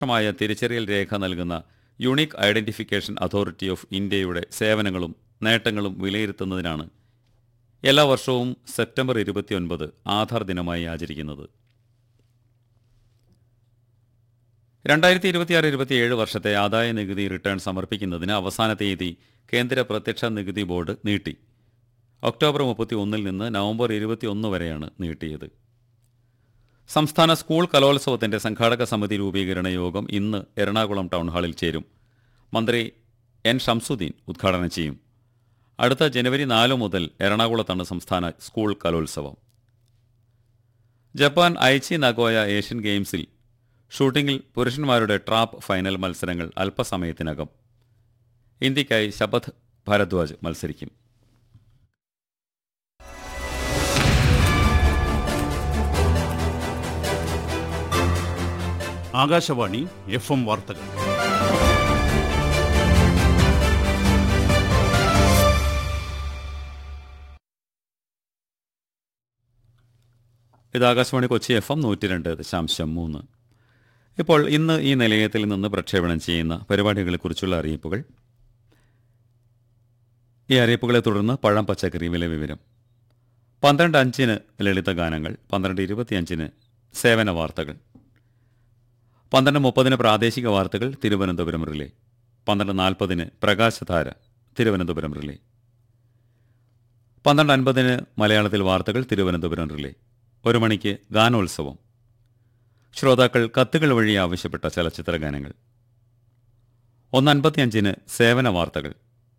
മായ തിരിച്ചറിയൽ രേഖ നൽകുന്ന unique identification authority of ഇന്ത്യയുടെ സേവനങ്ങളും നേട്ടങ്ങളും വിലയിരുത്തുന്നതിനാണ് എല്ലാ വർഷവും സെപ്റ്റംബർ ഇരുപത്തിയൊൻപത് ആധാർ ദിനമായി ആചരിക്കുന്നത് രണ്ടായിരത്തി ഇരുപത്തിയാറ് ഇരുപത്തിയേഴ് വർഷത്തെ ആദായ നികുതി റിട്ടേൺ സമർപ്പിക്കുന്നതിന് അവസാന തീയതി കേന്ദ്ര പ്രത്യക്ഷ നികുതി ബോർഡ് നീട്ടി ഒക്ടോബർ മുപ്പത്തി ഒന്നിൽ നിന്ന് നവംബർ ഇരുപത്തിയൊന്ന് വരെയാണ് നീട്ടിയത് സംസ്ഥാന സ്കൂൾ കലോത്സവത്തിന്റെ സംഘാടക സമിതി രൂപീകരണ യോഗം ഇന്ന് എറണാകുളം ടൗൺ ഹാളിൽ ചേരും മന്ത്രി എൻ ഷംസുദ്ദീൻ ഉദ്ഘാടനം ചെയ്യും അടുത്ത ജനുവരി നാല് മുതൽ എറണാകുളത്താണ് സംസ്ഥാന സ്കൂൾ കലോത്സവം ജപ്പാൻ ഐച്ചി നഗോയ ഏഷ്യൻ ഗെയിംസിൽ ഷൂട്ടിംഗിൽ പുരുഷന്മാരുടെ ട്രാപ്പ് ഫൈനൽ മത്സരങ്ങൾ അല്പസമയത്തിനകം ഇന്ത്യയ്ക്കായി ശപഥ് ഭരദ്വാജ് മത്സരിക്കും ആകാശവാണി എഫ് എം വാർത്തകൾ ഇത് ആകാശവാണി കൊച്ചി എഫ് എം നൂറ്റി രണ്ട് ദശാംശം മൂന്ന് ഇപ്പോൾ ഇന്ന് ഈ നിലയത്തിൽ നിന്ന് പ്രക്ഷേപണം ചെയ്യുന്ന പരിപാടികളെക്കുറിച്ചുള്ള അറിയിപ്പുകൾ ഈ അറിയിപ്പുകളെ തുടർന്ന് പഴം പച്ചക്കറി വില വിവരം പന്ത്രണ്ട് അഞ്ചിന് ലളിത ഗാനങ്ങൾ പന്ത്രണ്ട് ഇരുപത്തിയഞ്ചിന് സേവന വാർത്തകൾ പന്ത്രണ്ട് മുപ്പതിന് പ്രാദേശിക വാർത്തകൾ തിരുവനന്തപുരം റിലേ പന്ത്രണ്ട് നാൽപ്പതിന് പ്രകാശധാര തിരുവനന്തപുരം റിലേ പന്ത്രണ്ട് അൻപതിന് മലയാളത്തിൽ വാർത്തകൾ തിരുവനന്തപുരം റിലേ ഒരു മണിക്ക് ഗാനോത്സവം ശ്രോതാക്കൾ കത്തുകൾ വഴി ആവശ്യപ്പെട്ട ചലച്ചിത്ര ഗാനങ്ങൾ ഒന്ന് അൻപത്തിയഞ്ചിന് സേവന വാർത്തകൾ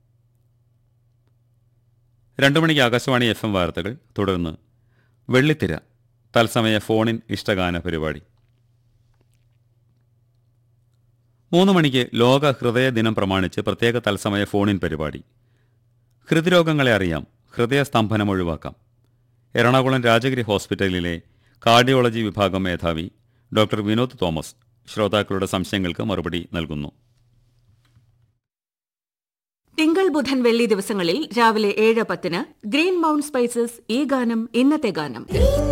രണ്ടു മണിക്ക് ആകാശവാണി എഫ് എം വാർത്തകൾ തുടർന്ന് വെള്ളിത്തിര തത്സമയ ഫോണിൻ ഇഷ്ടഗാന പരിപാടി മൂന്ന് മണിക്ക് ലോക ഹൃദയ ദിനം പ്രമാണിച്ച് പ്രത്യേക തത്സമയ ഫോണിൻ പരിപാടി ഹൃദ്രോഗങ്ങളെ അറിയാം ഹൃദയസ്തംഭനം ഒഴിവാക്കാം എറണാകുളം രാജഗിരി ഹോസ്പിറ്റലിലെ കാർഡിയോളജി വിഭാഗം മേധാവി ഡോക്ടർ വിനോദ് തോമസ് ശ്രോതാക്കളുടെ സംശയങ്ങൾക്ക് മറുപടി നൽകുന്നു തിങ്കൾ ബുധൻ വെള്ളി ദിവസങ്ങളിൽ രാവിലെ ഏഴ് പത്തിന് ഗ്രീൻ മൗണ്ട് സ്പൈസസ് ഈ ഗാനം ഇന്നത്തെ ഗാനം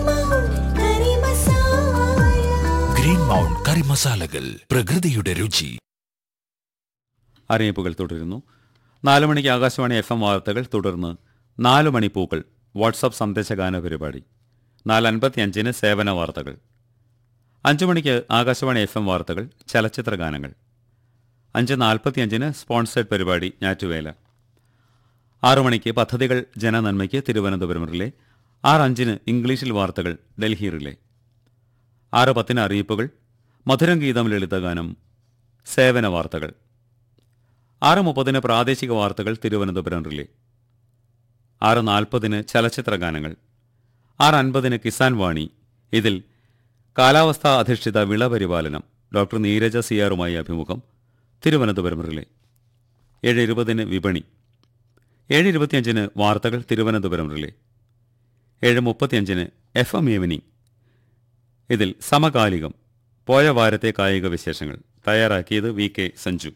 ഗ്രീൻ മൗണ്ട് കറി മസാലകൾ പ്രകൃതിയുടെ രുചി അറിയിപ്പുകൾ തുടരുന്നു നാല് മണിക്ക് ആകാശവാണി എഫ് എം വാർത്തകൾ തുടർന്ന് നാല് മണി പൂക്കൾ വാട്സപ്പ് സന്ദേശഗാന പരിപാടി നാല് അൻപത്തിയഞ്ചിന് സേവന വാർത്തകൾ അഞ്ചു മണിക്ക് ആകാശവാണി എഫ് എം വാർത്തകൾ ചലച്ചിത്ര ഗാനങ്ങൾ അഞ്ച് നാൽപ്പത്തിയഞ്ചിന് സ്പോൺസേഡ് പരിപാടി ഞാറ്റുവേല ആറു മണിക്ക് പദ്ധതികൾ ജനനന്മയ്ക്ക് തിരുവനന്തപുരം റിലേ ആറ് അഞ്ചിന് ഇംഗ്ലീഷിൽ വാർത്തകൾ ഡൽഹി റിലേ ആറ് പത്തിന് അറിയിപ്പുകൾ മധുരം ഗീതം ലളിതഗാനം സേവന വാർത്തകൾ ആറ് മുപ്പതിന് പ്രാദേശിക വാർത്തകൾ തിരുവനന്തപുരം റിലേ ആറ് നാൽപ്പതിന് ചലച്ചിത്ര ഗാനങ്ങൾ ആറ് അൻപതിന് കിസാൻ വാണി ഇതിൽ കാലാവസ്ഥാ അധിഷ്ഠിത വിള പരിപാലനം ഡോക്ടർ നീരജ സിയാറുമായി അഭിമുഖം തിരുവനന്തപുരം റിലേ ഏഴ് ഇരുപതിന് വിപണി ഏഴ് ഇരുപത്തിയഞ്ചിന് വാർത്തകൾ തിരുവനന്തപുരം റിലേ ഏഴ് മുപ്പത്തിയഞ്ചിന് എഫ് എം ഈവനിംഗ് ഇതിൽ സമകാലികം പോയ വാരത്തെ കായിക വിശേഷങ്ങൾ തയ്യാറാക്കിയത് വി കെ സഞ്ജു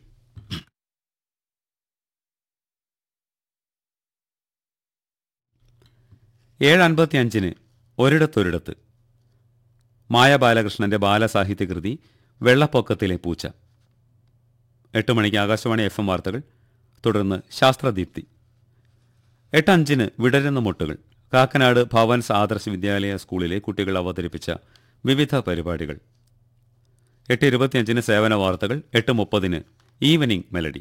ഏഴ് അൻപത്തിയഞ്ചിന് ഒരിടത്തൊരിടത്ത് മായ ബാലകൃഷ്ണന്റെ ബാലസാഹിത്യകൃതി വെള്ളപ്പൊക്കത്തിലെ പൂച്ച എട്ട് മണിക്ക് ആകാശവാണി എഫ് എം വാർത്തകൾ തുടർന്ന് ശാസ്ത്രദീപ്തി എട്ട് അഞ്ചിന് വിടരുന്ന മുട്ടുകൾ കാക്കനാട് ഭവൻസ് ആദർശ് വിദ്യാലയ സ്കൂളിലെ കുട്ടികൾ അവതരിപ്പിച്ച വിവിധ പരിപാടികൾ എട്ട് ഇരുപത്തിയഞ്ചിന് സേവന വാർത്തകൾ എട്ട് മുപ്പതിന് evening melody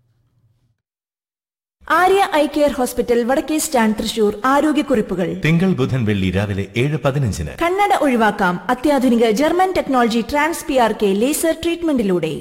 Arya eye care hospital വടക്കേ സ്റ്റാൻഡ് തൃശൂർ ആരോഗ്യക്കുറിപ്പുകൾ തിങ്കൾ ബുധൻ വെള്ളി രാവിലെ ഏഴ് പതിനഞ്ചിന് കണ്ണട ഒഴിവാക്കാം അത്യാധുനിക German technology trans P R K laser ട്രീറ്റ്മെന്റിലൂടെ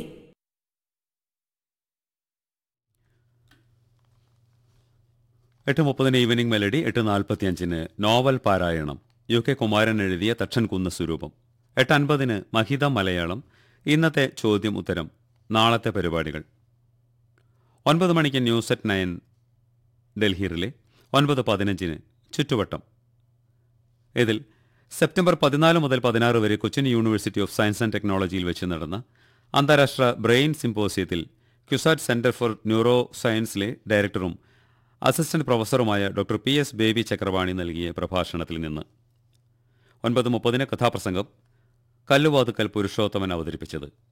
എട്ട് മുപ്പതിന് ഈവനിംഗ് മെലഡി എട്ട് നാൽപ്പത്തിയഞ്ചിന് നോവൽ പാരായണം യു കെ കുമാരൻ എഴുതിയ തക്ഷൻ കുന്ന സ്വരൂപം എട്ട് അൻപതിന് മഹിത മലയാളം ഇന്നത്തെ ചോദ്യം ഉത്തരം നാളത്തെ പരിപാടികൾ ഒൻപത് മണിക്ക് news at nine Delhi relay ഒൻപത് പതിനഞ്ചിന് ചുറ്റുവട്ടം ഇതിൽ സെപ്റ്റംബർ പതിനാല് മുതൽ പതിനാറ് വരെ Cochin university of science and ടെക്നോളജിയിൽ വെച്ച് നടന്ന അന്താരാഷ്ട്ര ബ്രെയിൻ സിംപോസിയത്തിൽ ക്യുസാറ്റ് സെന്റർ ഫോർ ന്യൂറോ സയൻസിലെ ഡയറക്ടറും അസിസ്റ്റന്റ് പ്രൊഫസറുമായ doctor P S Baby Chakravani നൽകിയ പ്രഭാഷണത്തിൽ നിന്ന് ഒൻപത് മുപ്പതിന് കഥാപ്രസംഗം കല്ലുവാതുക്കൽ പുരുഷോത്തമൻ അവതരിപ്പിച്ചത്